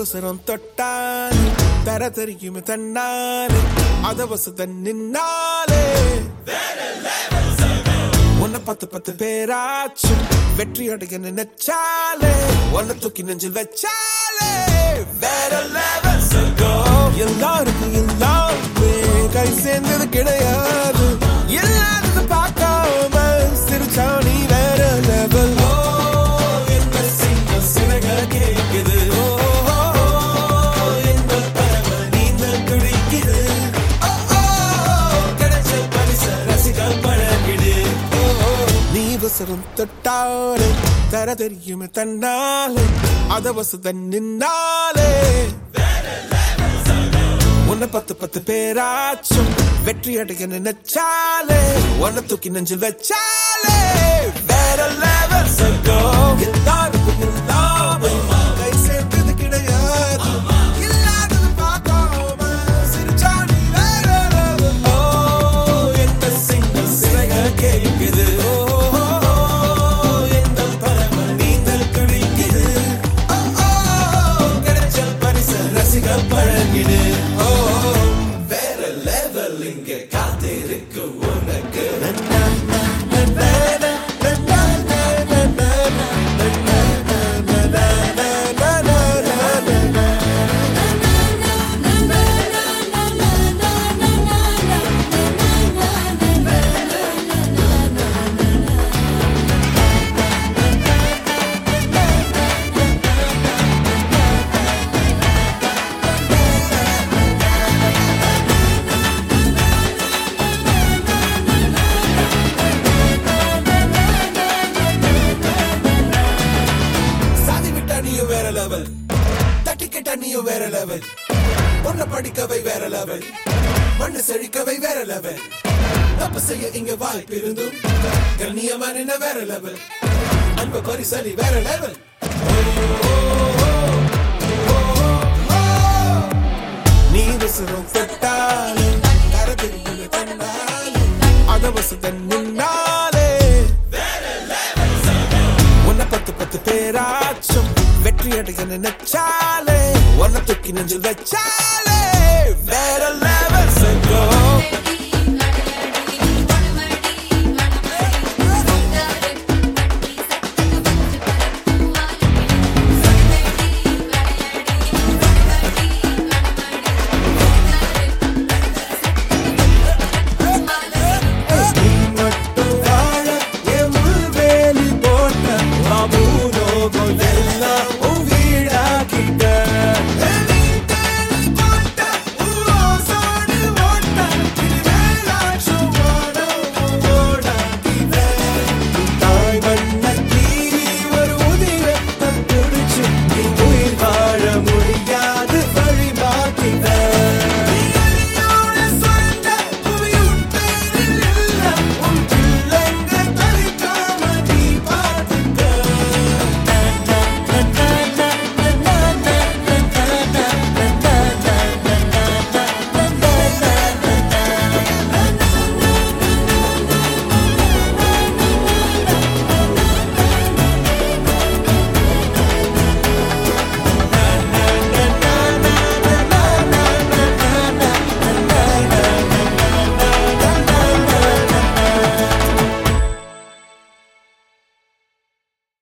அவசரம் தொட்டாலே தர தெரியுமே தன்னாலே அதவசத நின்னாலே உன்னை பத்து பத்து பேராச்சும் வெற்றி அடைய நினைச்சாலே உன்னை தூக்கி நெஞ்சில் வச்சாலே வேற லெவல் சொர்க்கம் எல்லாருக்கும் எல்லாமே கை சேர்ந்தது கிடையாது எல்லாரும் பார்க்காம சிரிச்சா நீ வேற லெவல் என்ன சிங்க சிறக கேக்குது ஓ, ஓ, ஓ, என்ன பறவை நீந்தல் துடிக்குது ஓ, ஓ, கிடைச்ச பரிச ரசிகள் பழகிடு ஓ, ஓ, நீ வசரம் தொட்டாலே தர தெரியுமே தன்னாலே அதவசத நின்னாலே உன்னை பத்து பத்து பேராச்சும் வெற்றி அடைய நினைச்சாலே உன்னை தூக்கி நெஞ்சில் வச்சாலே வேற லெவல் சொர்க்கம் எல்லாருக்கும் எல்லாமே கை சேர்ந்தது கிடையாது இல்லாதது பார்க்காம சிரிச்சா நீ வேற level. ஓ, எந்த சிங்கம் சிறக கேட்குது ஓ, ஓ, ஓ, எந்த பறவை நீந்தல் துடிக்குது ஓ, ஓ, கிடைச்ச பரிசு ரசிக பழகிடு ஓ வேற லெவல் இங்க காத்திருக்கு உனக்கு சாதி விட்டா நீயும் வேற லெவல் தட்டி கேட்டா நீயும் வேற லெவல் பொண்ண படிக்கவை வேற லெவல் மண்ணு செழிக்கவை வேற லெவல் தப்பு செய்ய இங்க வாய்ப்பு இருந்தும் கண்ணியமா நின்ன வேற லெவல் அன்பு பரிசலி வேற லெவல் நீ விசிறும் தொட்டாலே கர தெரியுது தன்னாலே அதவசதன் முன்னாலே உன்னை பத்து பத்து பேராச்சும் வெற்றி அடைய நினைச்சாலே உன்னை தூக்கி நெஞ்சில் வச்சாலே வேற லெவல் செங்கோ